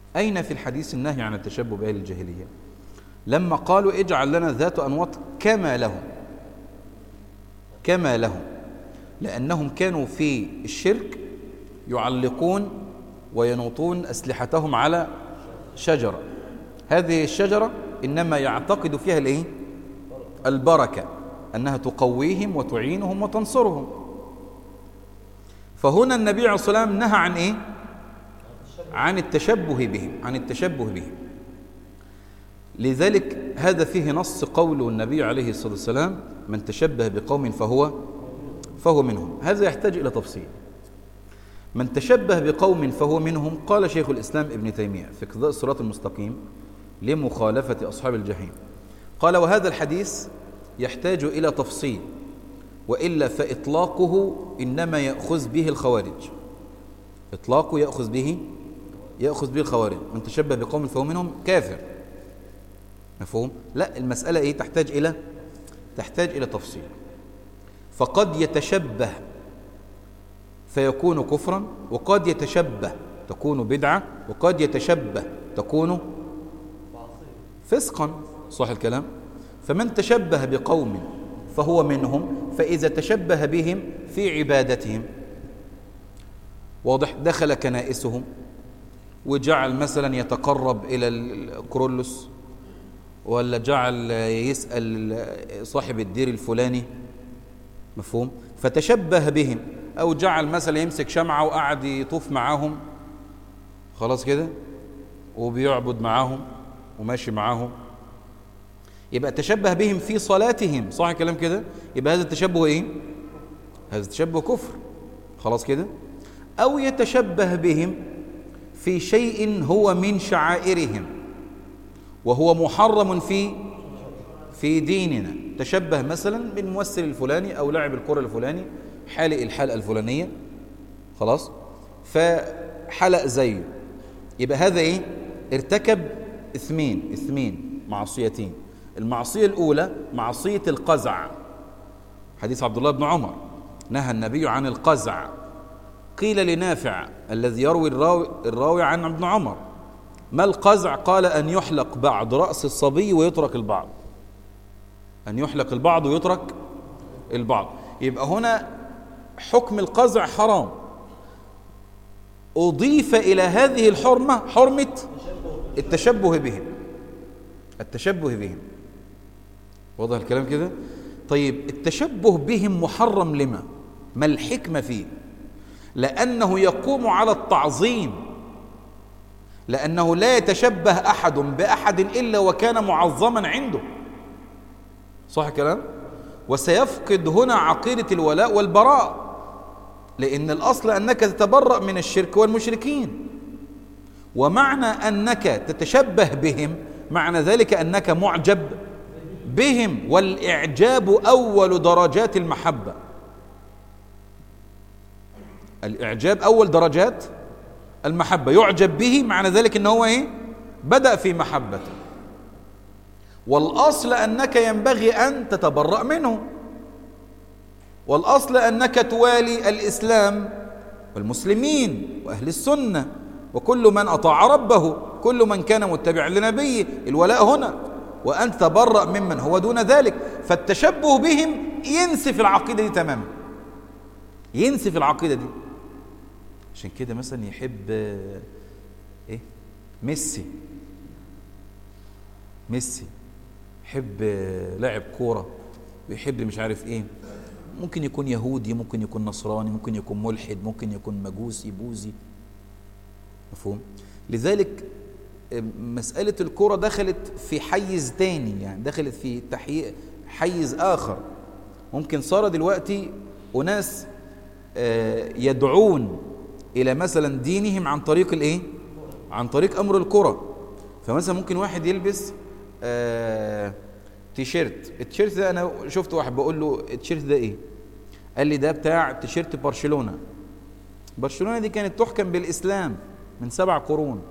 أين في الحديث النهي عن التشبه بأهل الجاهلية لما قالوا اجعل لنا ذات أنواط كما لهم كما لهم لأنهم كانوا في الشرك يعلقون وينوطون أسلحتهم على شجرة هذه الشجرة إنما يعتقد فيها الإيه؟ البركة أنها تقويهم وتعينهم وتنصرهم فهنا النبي عليه الصلاة والسلام نهى عن إيه؟ عن التشبه بهم عن التشبه بهم لذلك هذا فيه نص قول النبي عليه الصلاة والسلام من تشبه بقوم فهو فهو منهم هذا يحتاج إلى تفصيل من تشبه بقوم فهو منهم قال شيخ الإسلام ابن تيمية في اقتضاء الصراط المستقيم لمخالفة أصحاب الجحيم قال وهذا الحديث يحتاج إلى تفصيل وإلا فإطلاقه إنما يأخذ به الخوارج إطلاقه يأخذ به يأخذ به الخوارج من تشبه بقوم فهو منهم كافر مفهوم؟ لا المسألة إيه تحتاج إلى تحتاج إلى تفصيل فقد يتشبه فيكون كفرا وقد يتشبه تكون بدعة وقد يتشبه تكون فسقا صح الكلام فمن تشبه بقوم فهو منهم فإذا تشبه بهم في عبادتهم واضح دخل كنائسهم وجعل مثلا يتقرب إلى الكرولوس ولا جعل يسأل صاحب الدير الفلاني مفهوم فتشبه بهم أو جعل مثلا يمسك شمعة وقعد يطوف معاهم خلاص كده وبيعبد معاهم وماشي معاهم يبقى تشبه بهم في صلاتهم صح الكلام كده يبقى هذا التشبه ايه هذا التشبه كفر خلاص كده او يتشبه بهم في شيء هو من شعائرهم وهو محرم في في ديننا تشبه مثلا بالممثل الفلاني او لاعب الكره الفلاني حالق الحلقه الفلانيه خلاص فحلق زيه يبقى هذا ايه ارتكب اثمين اثمين معصيتين المعصيه الاولى معصيه القزع حديث عبد الله بن عمر نهى النبي عن القزع قيل لنافع الذي يروي الراوي, الراوي عن ابن عمر ما القزع قال أن يحلق بعض رأس الصبي ويترك البعض أن يحلق البعض ويترك البعض يبقى هنا حكم القزع حرام أضيف إلى هذه الحرمة حرمة التشبه بهم التشبه بهم واضح الكلام كده طيب التشبه بهم محرم لما ما الحكمة فيه لأنه يقوم على التعظيم لأنه لا يتشبه أحد بأحد إلا وكان معظما عنده صح الكلام وسيفقد هنا عقيدة الولاء والبراء لأن الأصل أنك تتبرأ من الشرك والمشركين ومعنى أنك تتشبه بهم معنى ذلك أنك معجب بهم والإعجاب أول درجات المحبة الإعجاب أول درجات المحبة يعجب به معنى ذلك أنه هو إيه؟ بدأ في محبته والأصل أنك ينبغي أن تتبرأ منه والأصل أنك توالي الإسلام والمسلمين وأهل السنة وكل من أطاع ربه كل من كان متبعا لنبيه الولاء هنا وأن تبرأ ممن هو دون ذلك فالتشبه بهم ينسف العقيدة دي تماما ينسف العقيدة دي عشان كده مثلا يحب ايه ميسي ميسي يحب لاعب كورة ويحب مش عارف ايه ممكن يكون يهودي ممكن يكون نصراني ممكن يكون ملحد ممكن يكون مجوسي بوذي مفهوم لذلك مسألة الكرة دخلت في حيز تاني يعني دخلت في تحقيق حيز آخر ممكن صار دلوقتي أناس يدعون إلى مثلا دينهم عن طريق الإيه؟ عن طريق أمر الكرة فمثلا ممكن واحد يلبس آه تيشيرت التيشيرت ده أنا شفت واحد بقول له التيشيرت ده إيه؟ قال لي ده بتاع تيشيرت برشلونة برشلونة دي كانت تحكم بالإسلام من سبع قرون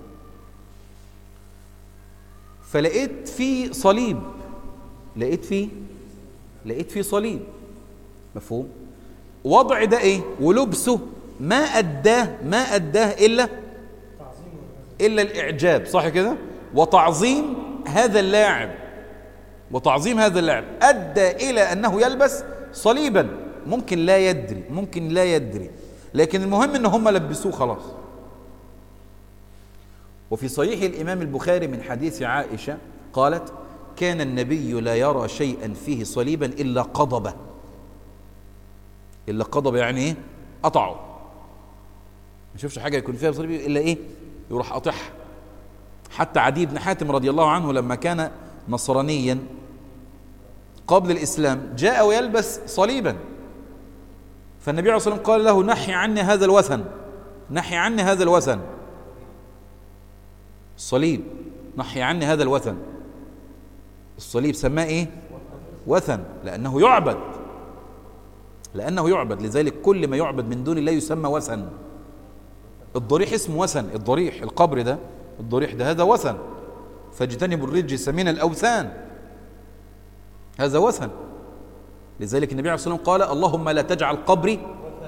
فلقيت فيه صليب لقيت فيه لقيت فيه صليب مفهوم وضع ده ايه ولبسه ما اداه ما اداه الا إلا الإعجاب صح كده وتعظيم هذا اللاعب وتعظيم هذا اللاعب أدى إلى أنه يلبس صليبا ممكن لا يدري ممكن لا يدري لكن المهم أن هم لبسوه خلاص وفي صحيح الإمام البخاري من حديث عائشة قالت كان النبي لا يرى شيئا فيه صليبا إلا قضبه إلا قضب يعني إيه قطعه ما يشوفش حاجة يكون فيها صليب إلا إيه يروح قاطعها حتى عدي بن حاتم رضي الله عنه لما كان نصرانيا قبل الإسلام جاء ويلبس صليبا فالنبي عليه الصلاة والسلام قال له نحي عني هذا الوثن نحي عني هذا الوثن الصليب نحي عني هذا الوثن الصليب سماه ايه وثن لأنه يعبد لأنه يعبد لذلك كل ما يعبد من دون الله يسمى وثن الضريح اسمه وثن الضريح القبر ده الضريح ده هذا وثن فاجتنبوا الرجس من الأوثان هذا وثن لذلك النبي عليه الصلاة والسلام قال اللهم لا تجعل قبري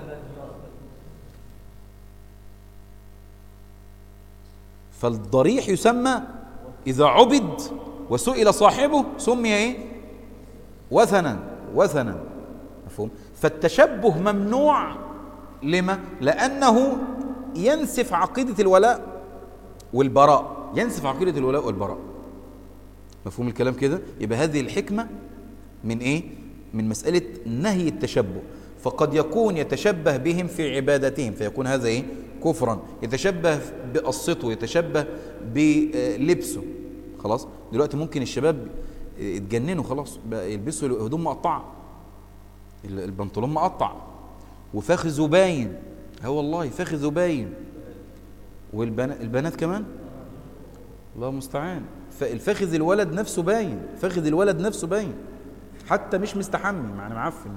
فالضريح يسمى إذا عبد وسئل صاحبه سمي إيه؟ وثنا وثنا مفهوم فالتشبه ممنوع لما لأنه ينسف عقيدة الولاء والبراء ينسف عقيدة الولاء والبراء مفهوم الكلام كده يبقى هذه الحكمة من ايه من مسألة نهي التشبه فقد يكون يتشبه بهم في عبادتهم فيكون هذا ايه كفرا يتشبه بقصته يتشبه بلبسه خلاص دلوقتي ممكن الشباب يتجننوا خلاص بقى يلبسوا هدوم مقطعه البنطلون مقطع وفخذه باين ها والله فخذه باين والبنات كمان الله المستعان فالفخذ الولد نفسه باين فخذ الولد نفسه باين حتى مش مستحمي معنى معفن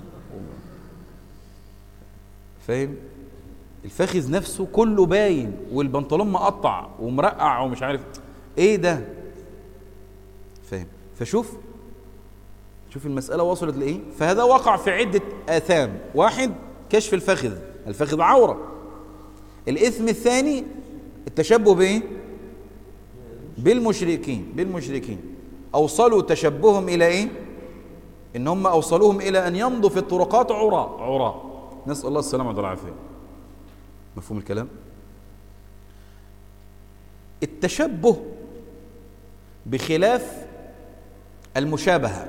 فاهم الفخذ نفسه كله باين والبنطلون مقطع ومرقع ومش عارف ايه ده فاهم فشوف شوف المسألة وصلت لإيه فهذا وقع في عدة آثام واحد كشف الفخذ الفخذ عورة الإثم الثاني التشبه بإيه بالمشركين بالمشركين أوصلوا تشبههم إلى إيه إن هم أوصلوهم إلى أن يمضوا في الطرقات عراء عراء نسأل الله السلامة والعافية مفهوم الكلام التشبه بخلاف المشابهة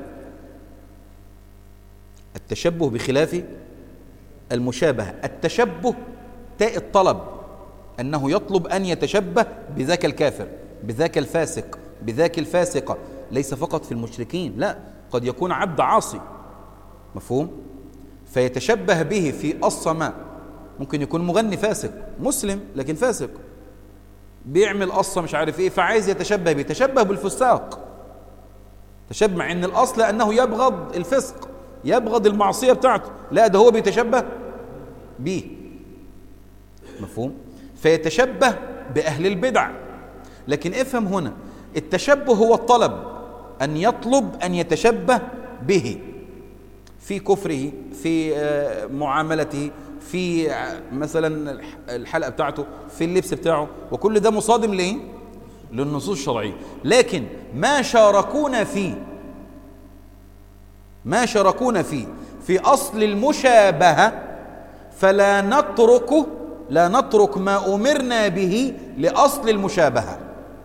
التشبه بخلاف المشابهة التشبه تاء الطلب أنه يطلب أن يتشبه بذاك الكافر بذاك الفاسق بذاك الفاسقة ليس فقط في المشركين لا قد يكون عبد عاصي مفهوم فيتشبه به في الصماء ممكن يكون مغني فاسق مسلم لكن فاسق بيعمل قصة مش عارف ايه فعايز يتشبه به يتشبه بالفساق تشبه مع ان الاصل انه يبغض الفسق يبغض المعصية بتاعته لا ده هو بيتشبه بيه مفهوم فيتشبه بأهل البدع لكن افهم هنا التشبه هو الطلب أن يطلب أن يتشبه به في كفره في معاملته في مثلا الحلقة بتاعته في اللبس بتاعه وكل ده مصادم ليه للنصوص الشرعية لكن ما شاركونا فيه ما شاركونا فيه في أصل المشابهة فلا نترك لا نترك ما أمرنا به لأصل المشابهة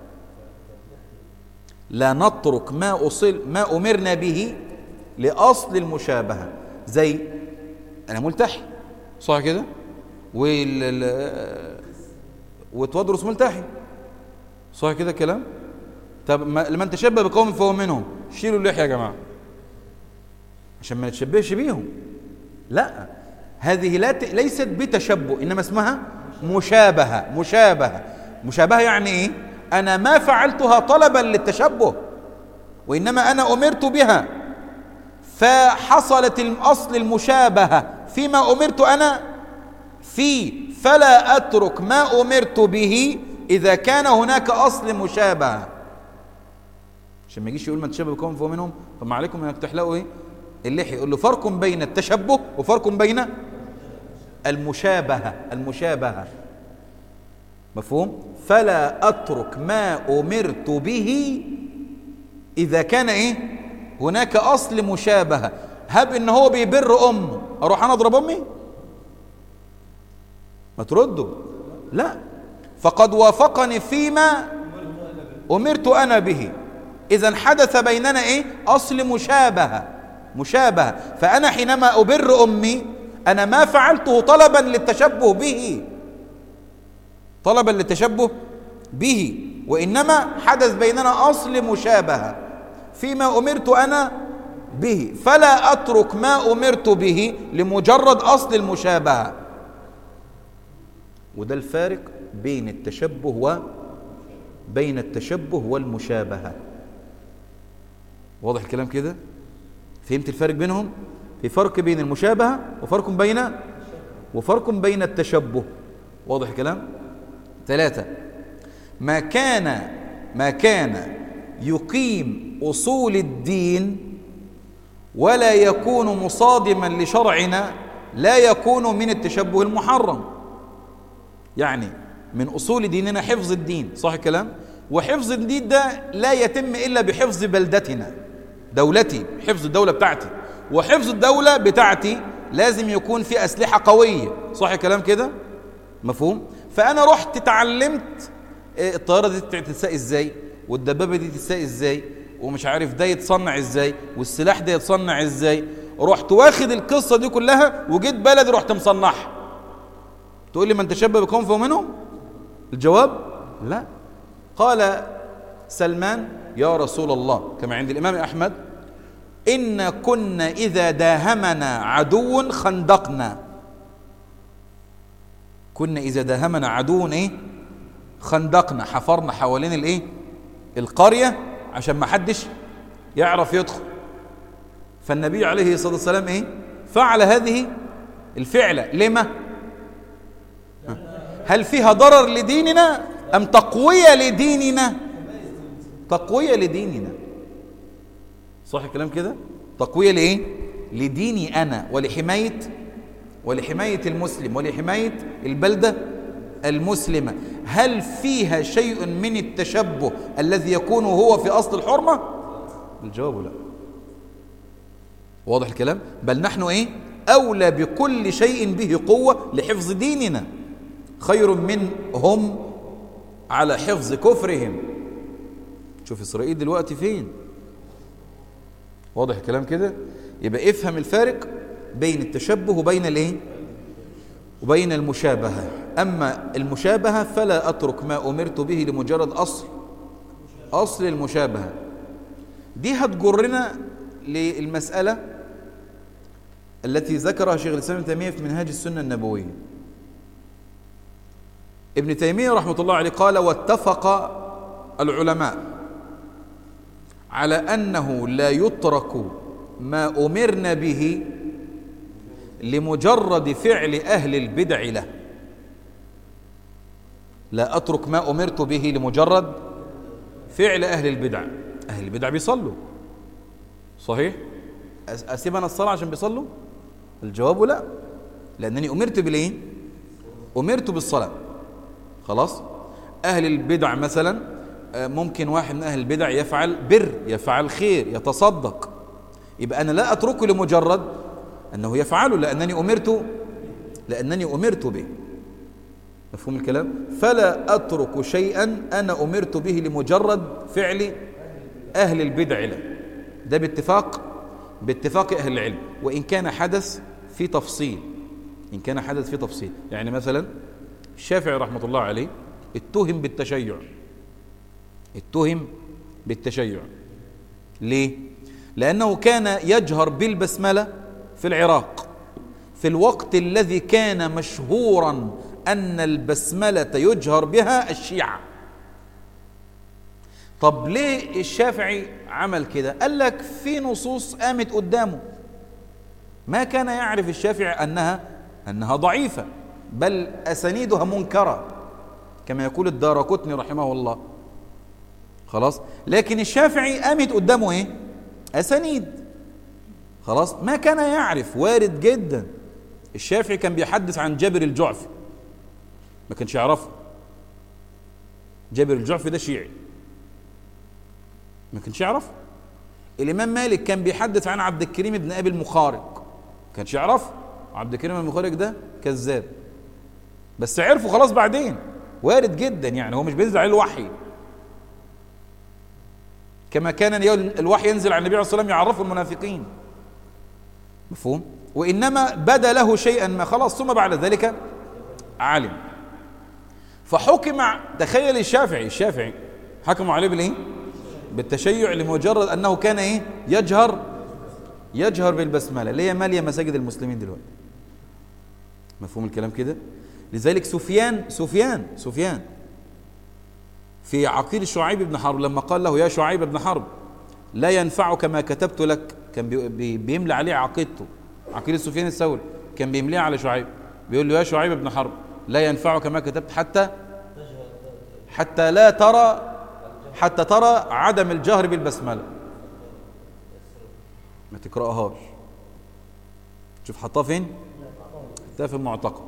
لا نترك ما أصل ما أمرنا به لأصل المشابهة زي أنا ملتحي صح كده وال وتودرس ملتحي صح كده الكلام طب لما تشبه بقوم فهو منهم شيلوا اللحية يا جماعة عشان ما نتشبهش بيهم لا هذه لا ت... ليست بتشبه انما اسمها مشابهه مشابهه مشابهه يعني ايه انا ما فعلتها طلبا للتشبه وانما انا امرت بها فحصلت الاصل المشابهه فيما امرت انا فيه فلا اترك ما امرت به اذا كان هناك اصل مشابهه عشان ما يجيش يقول ما تشبه بقوم فهو منهم طب ما عليكم انك تحلقوا ايه اللحية يقول له فرق بين التشبه وفرق بين المشابهة المشابهة مفهوم فلا أترك ما أمرت به إذا كان إيه هناك أصل مشابهة هب إن هو بيبر أمه أروح أنا أضرب أمي ما تردوا لا فقد وافقني فيما أمرت أنا به إذا حدث بيننا إيه أصل مشابهة مشابهة فأنا حينما أبر أمي أنا ما فعلته طلبا للتشبه به طلبا للتشبه به وإنما حدث بيننا أصل مشابهة فيما أمرت أنا به فلا أترك ما أمرت به لمجرد أصل المشابهة وده الفارق بين التشبه وبين التشبه والمشابهة واضح الكلام كده فهمت الفرق بينهم في فرق بين المشابهة وفرق بين وفرق بين التشبه واضح الكلام ثلاثة ما كان ما كان يقيم أصول الدين ولا يكون مصادما لشرعنا لا يكون من التشبه المحرم يعني من أصول ديننا حفظ الدين صح الكلام وحفظ الدين ده لا يتم إلا بحفظ بلدتنا دولتي حفظ الدولة بتاعتي وحفظ الدولة بتاعتي لازم يكون في أسلحة قوية صح الكلام كده مفهوم فأنا رحت تعلمت الطيارة دي تتساق ازاي والدبابة دي تتساق ازاي ومش عارف ده يتصنع ازاي والسلاح ده يتصنع ازاي رحت واخد القصة دي كلها وجيت بلدي رحت مصنعها تقول لي من تشبه بقوم فهو منهم الجواب لا قال سلمان يا رسول الله كما عند الإمام أحمد إن كنا إذا داهمنا عدو خندقنا كنا إذا داهمنا عدو إيه خندقنا حفرنا حوالين الإيه القرية عشان ما حدش يعرف يدخل فالنبي عليه الصلاة والسلام إيه فعل هذه الفعلة لما هل فيها ضرر لديننا أم تقوية لديننا تقوية لديننا صح الكلام كده تقوية لإيه لديني أنا ولحماية ولحماية المسلم ولحماية البلدة المسلمة هل فيها شيء من التشبه الذي يكون هو في أصل الحرمة الجواب لا واضح الكلام بل نحن إيه أولى بكل شيء به قوة لحفظ ديننا خير منهم على حفظ كفرهم شوف إسرائيل دلوقتي فين واضح الكلام كده يبقى افهم الفارق بين التشبه وبين الايه وبين المشابهة أما المشابهة فلا أترك ما أمرت به لمجرد أصل أصل المشابهة دي هتجرنا للمسألة التي ذكرها شيخ الإسلام ابن تيمية في منهاج السنة النبوية ابن تيمية رحمة الله عليه قال واتفق العلماء على أنه لا يترك ما أمرنا به لمجرد فعل أهل البدع له لا أترك ما أمرت به لمجرد فعل أهل البدع أهل البدع بيصلوا صحيح أسيب أنا الصلاة عشان بيصلوا الجواب لا لأنني أمرت بالإيه أمرت بالصلاة خلاص أهل البدع مثلا ممكن واحد من أهل البدع يفعل بر يفعل خير يتصدق يبقى أنا لا أتركه لمجرد أنه يفعله لأنني أمرت لأنني أمرت به مفهوم الكلام فلا أترك شيئا أنا أمرت به لمجرد فعل أهل البدع له ده باتفاق باتفاق أهل العلم وإن كان حدث في تفصيل إن كان حدث في تفصيل يعني مثلا الشافعي رحمة الله عليه اتهم بالتشيع اتهم بالتشيع ليه؟ لأنه كان يجهر بالبسملة في العراق في الوقت الذي كان مشهورا أن البسملة يجهر بها الشيعة طب ليه الشافعي عمل كده قال لك في نصوص قامت قدامه ما كان يعرف الشافعي أنها أنها ضعيفة بل أسانيدها منكرة كما يقول الدار كتني رحمه الله خلاص لكن الشافعي قامت قدامه ايه أسانيد خلاص ما كان يعرف وارد جدا الشافعي كان بيحدث عن جابر الجعفي ما كانش يعرفه جابر الجعفي ده شيعي ما كانش يعرف الامام مالك كان بيحدث عن عبد الكريم بن ابي المخارق كانش يعرف عبد الكريم المخارق ده كذاب بس عرفه خلاص بعدين وارد جدا يعني هو مش بينزل عليه الوحي كما كان الوحي ينزل على النبي عليه الصلاه والسلام يعرفه المنافقين مفهوم وانما بدا له شيئا ما خلاص ثم بعد ذلك علم فحكم تخيل الشافعي الشافعي حكموا عليه بالايه بالتشيع لمجرد انه كان ايه يجهر يجهر بالبسمله اللي هي ماليه مساجد المسلمين دلوقتي مفهوم الكلام كده لذلك سفيان سفيان سفيان في عقيل شعيب بن حرب لما قال له يا شعيب بن حرب لا ينفعك ما كتبت لك كان بيملى عليه عقيدته عقيل سفيان الثوري كان بيمليها على شعيب بيقول له يا شعيب بن حرب لا ينفعك ما كتبت حتى حتى لا ترى حتى ترى عدم الجهر بالبسمله ما تقراهاش شوف حطها فين حطها في المعتقد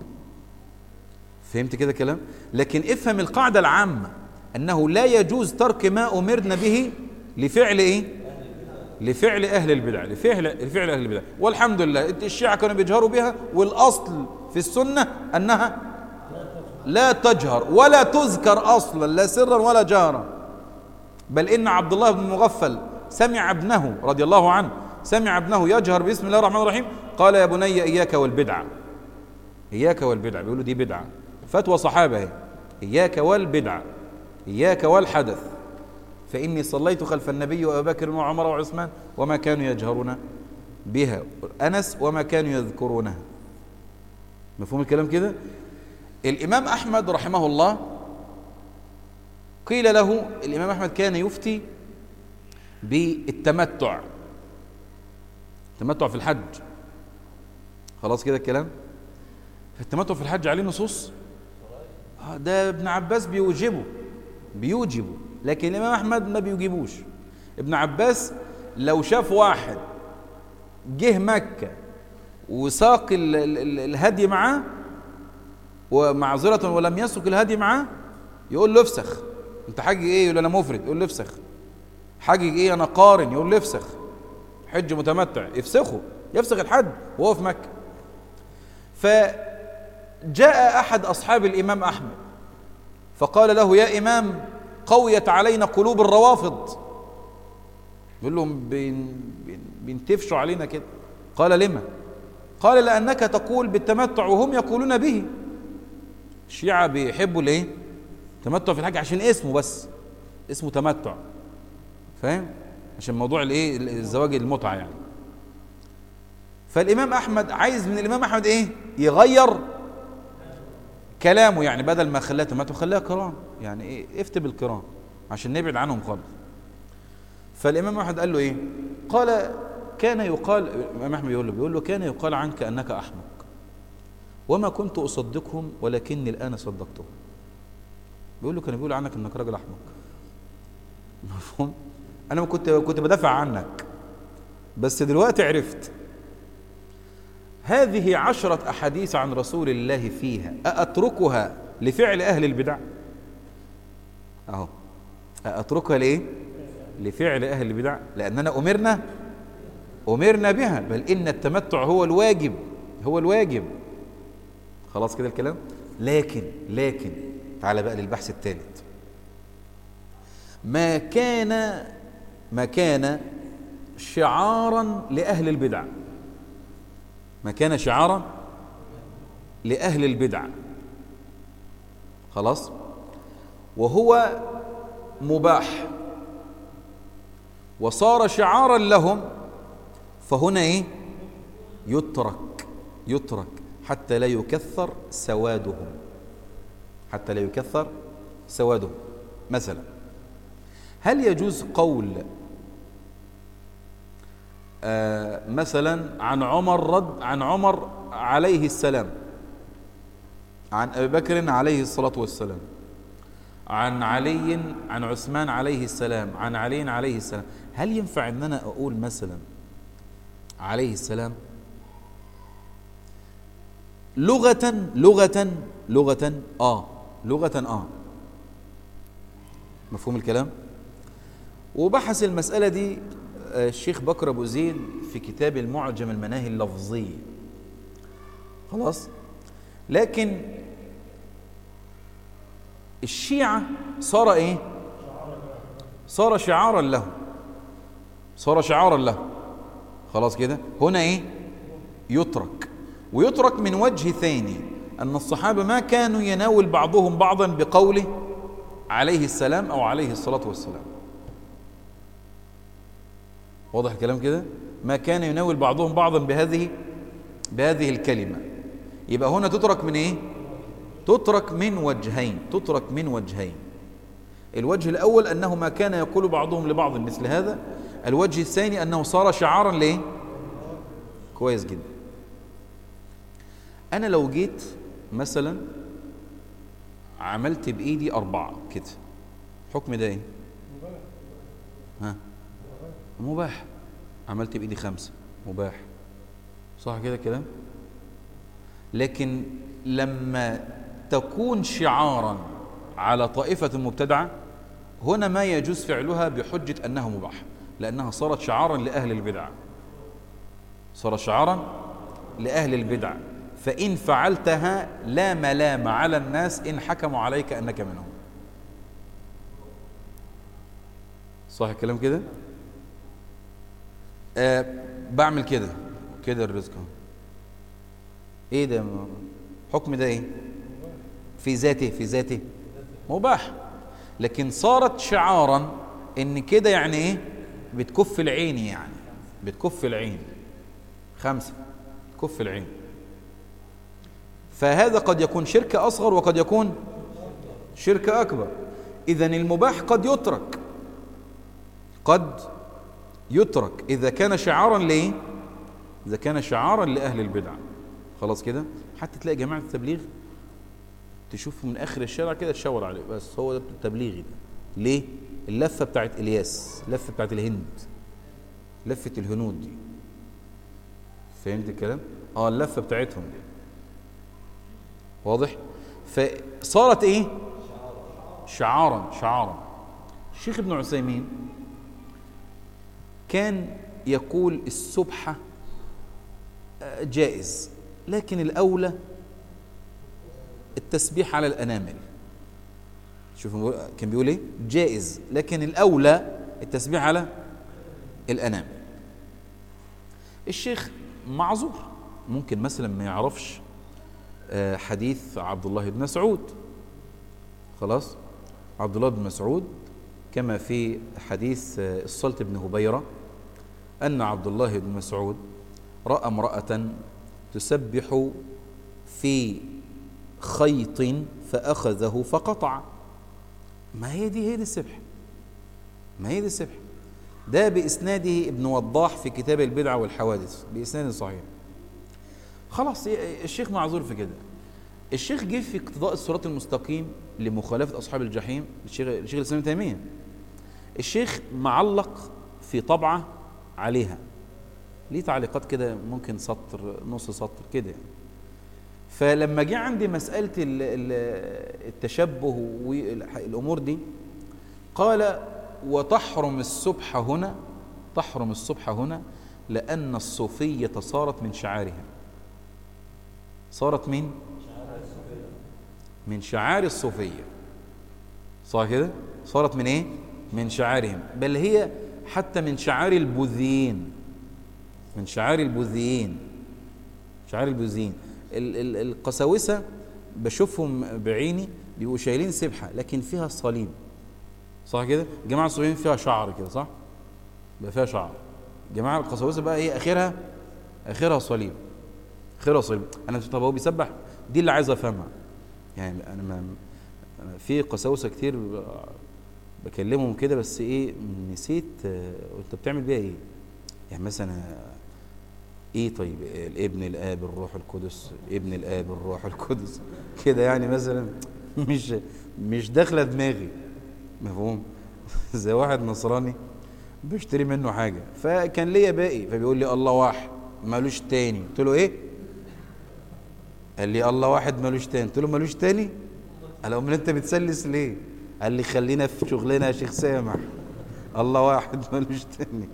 فهمت كده كلام لكن افهم القاعده العامه انه لا يجوز ترك ما امرنا به لفعل ايه لفعل اهل البدع لفعل لفعل اهل البدع والحمد لله الشيعه كانوا بيجهروا بها والاصل في السنه انها لا تجهر ولا تذكر اصلا لا سرا ولا جهرا بل ان عبد الله بن مغفل سمع ابنه رضي الله عنه سمع ابنه يجهر بسم الله الرحمن الرحيم قال يا بني اياك والبدعه اياك والبدعه بيقولوا دي بدعه فتوى صحابه اياك والبدعه اياك والحدث فاني صليت خلف النبي وابي بكر وعمر وعثمان وما كانوا يجهرون بها انس وما كانوا يذكرونها مفهوم الكلام كده الإمام أحمد رحمه الله قيل له الإمام أحمد كان يفتي بالتمتع التمتع في الحج خلاص كده الكلام التمتع في الحج عليه نصوص ده ابن عباس بيوجبه بيوجبه لكن الإمام أحمد ما بيجيبوش ابن عباس لو شاف واحد جه مكة وساق الهدي معاه ومعذرة ولم يسق الهدي معاه يقول له افسخ انت حاجي ايه يقول انا مفرد يقول له افسخ حاجي ايه انا قارن يقول له افسخ حج متمتع يفسخه يفسخ الحج وهو في مكة فجاء أحد أصحاب الإمام أحمد فقال له يا إمام قويت علينا قلوب الروافض يقول لهم بينتفشوا علينا كده قال لما قال لأنك تقول بالتمتع وهم يقولون به الشيعة بيحبوا الايه تمتع في الحج عشان اسمه بس اسمه تمتع فاهم عشان موضوع الايه الزواج المتعة يعني فالامام احمد عايز من الامام احمد ايه يغير كلامه يعني بدل ما خلاها تمتع خلاها كرام يعني ايه افتي بالكرام عشان نبعد عنهم خالص فالامام احمد قال له ايه قال كان يقال الامام احمد بيقول له بيقول له كان يقال عنك انك احمق وما كنت أصدقهم ولكني الآن صدقتهم بيقول له كان بيقول عنك انك راجل احمق مفهوم انا كنت كنت بدافع عنك بس دلوقتي عرفت هذه عشرة أحاديث عن رسول الله فيها أأتركها لفعل أهل البدع أهو أتركها لإيه لفعل أهل البدع لأننا أمرنا أمرنا بها بل إن التمتع هو الواجب هو الواجب خلاص كده الكلام لكن لكن تعال بقى للبحث الثالث ما كان ما كان شعارا لأهل البدع ما كان شعارا لأهل البدع خلاص وهو مباح وصار شعارا لهم فهنا ايه يترك يترك حتى لا يكثر سوادهم حتى لا يكثر سوادهم مثلا هل يجوز قول آه مثلا عن عمر رد عن عمر عليه السلام عن ابي بكر عليه الصلاه والسلام عن علي عن عثمان عليه السلام عن علي عليه السلام هل ينفع ان انا اقول مثلا عليه السلام لغة لغة لغة آه لغة آه مفهوم الكلام وبحث المسألة دي آه، الشيخ بكر أبو زيد في كتاب المعجم المناهي اللفظية خلاص لكن الشيعة صار ايه صار شعارا له صار شعارا له خلاص كده هنا ايه يترك ويترك من وجه ثاني أن الصحابة ما كانوا يناول بعضهم بعضا بقوله عليه السلام أو عليه الصلاة والسلام واضح الكلام كده ما كان يناول بعضهم بعضا بهذه بهذه الكلمة يبقى هنا تترك من ايه تترك من وجهين تترك من وجهين الوجه الأول أنه ما كان يقول بعضهم لبعض مثل هذا الوجه الثاني أنه صار شعارا ليه كويس جدا أنا لو جيت مثلا عملت بإيدي أربعة كده حكم ده إيه ها مباح عملت بإيدي خمسة مباح صح كده الكلام لكن لما تكون شعارا على طائفة مبتدعة هنا ما يجوز فعلها بحجة أنها مباح لأنها صارت شعارا لأهل البدع صارت شعارا لأهل البدع فإن فعلتها لا ملام على الناس إن حكموا عليك أنك منهم صح الكلام كده أه بعمل كده كده الرزق ايه ده حكم ده ايه في ذاته في ذاته مباح لكن صارت شعارا ان كده يعني ايه بتكف العين يعني بتكف العين خمسة كف العين فهذا قد يكون شرك أصغر وقد يكون شرك أكبر إذا المباح قد يترك قد يترك إذا كان شعارا ليه إذا كان شعارا لأهل البدع خلاص كده حتى تلاقي جماعة التبليغ تشوفه من آخر الشارع كده تشاور عليه بس هو ده التبليغي ده ليه اللفة بتاعت إلياس اللفة بتاعت الهند لفة الهنود دي فهمت الكلام اه اللفة بتاعتهم دي واضح فصارت ايه شعارا شعارا الشيخ ابن عثيمين كان يقول السبحة آه، جائز لكن الأولى التسبيح على الأنامل شوف كان بيقول ايه جائز لكن الأولى التسبيح على الأنامل الشيخ معذور ممكن مثلا ما يعرفش آه، حديث عبد الله بن مسعود خلاص عبد الله بن مسعود كما في حديث آه، الصلت بن هبيرة أن عبد الله بن مسعود رأى امرأة تسبح في خيط فأخذه فقطع ما هي دي هي دي السبح ما هي دي السبح ده بإسناده ابن وضاح في كتاب البدع والحوادث بإسناد صحيح خلاص الشيخ معذور في كده الشيخ جه في اقتضاء الصراط المستقيم لمخالفة أصحاب الجحيم الشيخ الشيخ الإسلام تيمية الشيخ معلق في طبعة عليها ليه تعليقات كده ممكن سطر نص سطر كده يعني فلما جه عندي مسألة التشبه والأمور دي قال وتحرم السبح هنا تحرم السبح هنا لأن الصوفية صارت من شعارهم صارت من من شعار الصوفية صح كده صارت من ايه من شعارهم بل هي حتى من شعار البوذيين من شعار البوذيين شعار البوذيين القساوسة بشوفهم بعيني بيبقوا شايلين سبحة لكن فيها صليب صح كده الجماعة الصوفيين فيها شعر كده صح بقى فيها شعر الجماعة القساوسة بقى ايه اخرها اخرها صليب خير صليب انا طب هو بيسبح دي اللي عايز افهمها يعني انا ما في قساوسه كتير بكلمهم كده بس ايه نسيت انت بتعمل بيها ايه يعني مثلا ايه طيب الابن الاب الروح القدس ابن الاب الروح القدس كده يعني مثلا مش مش داخله دماغي مفهوم زي واحد نصراني بشتري منه حاجه فكان ليا باقي فبيقول لي الله واحد مالوش تاني قلت له ايه قال لي الله واحد ملوش تاني قلت له ملوش تاني قال امال انت بتسلس ليه قال لي خلينا في شغلنا يا شيخ سامح الله واحد ملوش تاني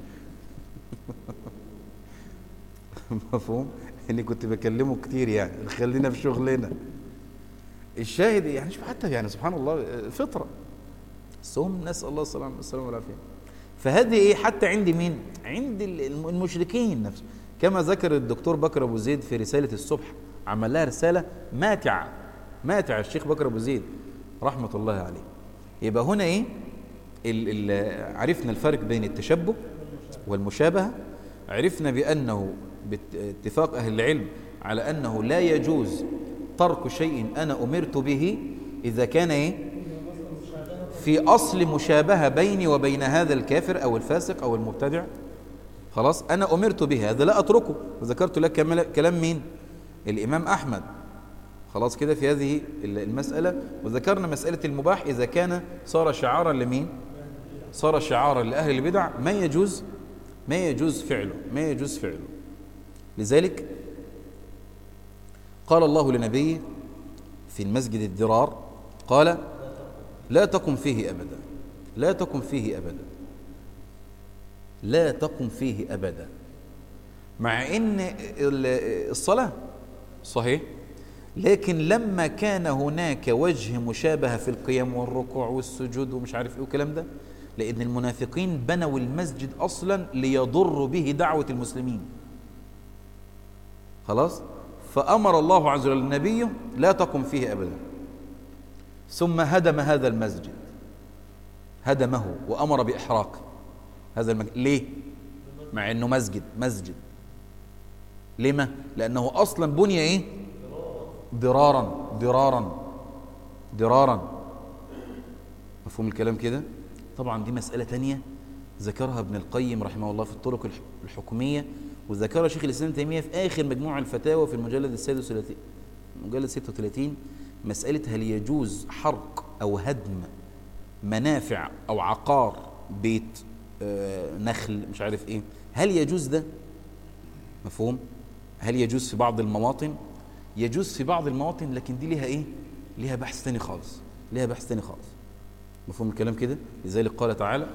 مفهوم اني كنت بكلمه كتير يعني خلينا في شغلنا الشاهد يعني شوف حتى يعني سبحان الله فطره بس هم نسال الله السلامه والسلامه والعافيه فهذه ايه حتى عند مين عند المشركين نفسه كما ذكر الدكتور بكر ابو زيد في رساله الصبح عمل لها رساله ماتعه ماتع الشيخ بكر ابو زيد رحمه الله عليه يبقى هنا ايه ال ال عرفنا الفرق بين التشبه والمشابهه عرفنا بانه باتفاق اهل العلم على انه لا يجوز ترك شيء انا امرت به اذا كان ايه في اصل مشابهه بيني وبين هذا الكافر او الفاسق او المبتدع خلاص انا امرت به هذا لا اتركه وذكرت لك كلام مين الامام احمد خلاص كده في هذه المساله وذكرنا مساله المباح اذا كان صار شعارا لمين صار شعارا لاهل البدع ما يجوز ما يجوز فعله ما يجوز فعله لذلك قال الله لنبيه في المسجد الدرار قال لا تقم فيه أبدا لا تقم فيه أبدا لا تقم فيه أبدا مع ان الصلاة صحيح لكن لما كان هناك وجه مشابهة في القيام والركوع والسجود ومش عارف ايه والكلام ده لأن المنافقين بنوا المسجد أصلا ليضروا به دعوة المسلمين خلاص فأمر الله عز وجل النبي لا تقم فيه أبدا ثم هدم هذا المسجد هدمه وأمر بإحراقه هذا المسجد ليه؟ مع أنه مسجد مسجد لما؟ لأنه أصلا بني إيه؟ ضرارا ضرارا ضرارا مفهوم الكلام كده؟ طبعا دي مسألة تانية ذكرها ابن القيم رحمه الله في الطرق الحكومية وذكرها شيخ الإسلام تيمية في آخر مجموع الفتاوى في المجلد السادس والثلاثين مجلد 36 مسألة هل يجوز حرق أو هدم منافع أو عقار بيت آه نخل مش عارف إيه هل يجوز ده مفهوم هل يجوز في بعض المواطن يجوز في بعض المواطن لكن دي ليها إيه ليها بحث تاني خالص ليها بحث تاني خالص مفهوم الكلام كده لذلك قال تعالى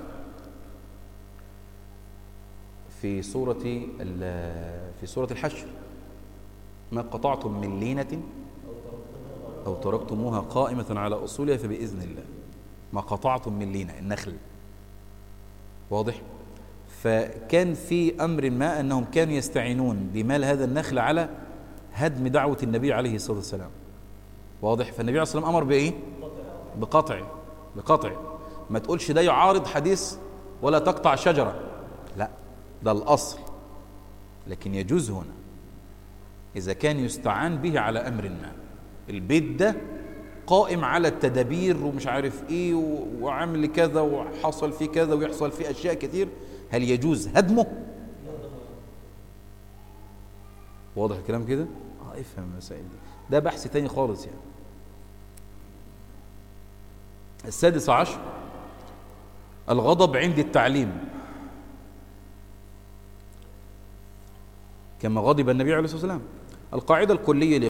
في سورة في سورة الحشر ما قطعتم من لينة أو تركتموها قائمة على أصولها فبإذن الله ما قطعتم من لينة النخل واضح فكان في أمر ما أنهم كانوا يستعينون بمال هذا النخل على هدم دعوة النبي عليه الصلاة والسلام واضح فالنبي عليه الصلاة والسلام أمر بإيه بقطع بقطع ما تقولش ده يعارض حديث ولا تقطع شجرة لا ده الأصل لكن يجوز هنا إذا كان يستعان به على أمر ما البيت ده قائم على التدابير ومش عارف ايه وعامل كذا وحصل فيه كذا ويحصل فيه اشياء كتير هل يجوز هدمه واضح الكلام كده اه افهم المسائل دي ده بحث تاني خالص يعني السادس عشر الغضب عند التعليم كما غضب النبي عليه الصلاة والسلام القاعدة الكلية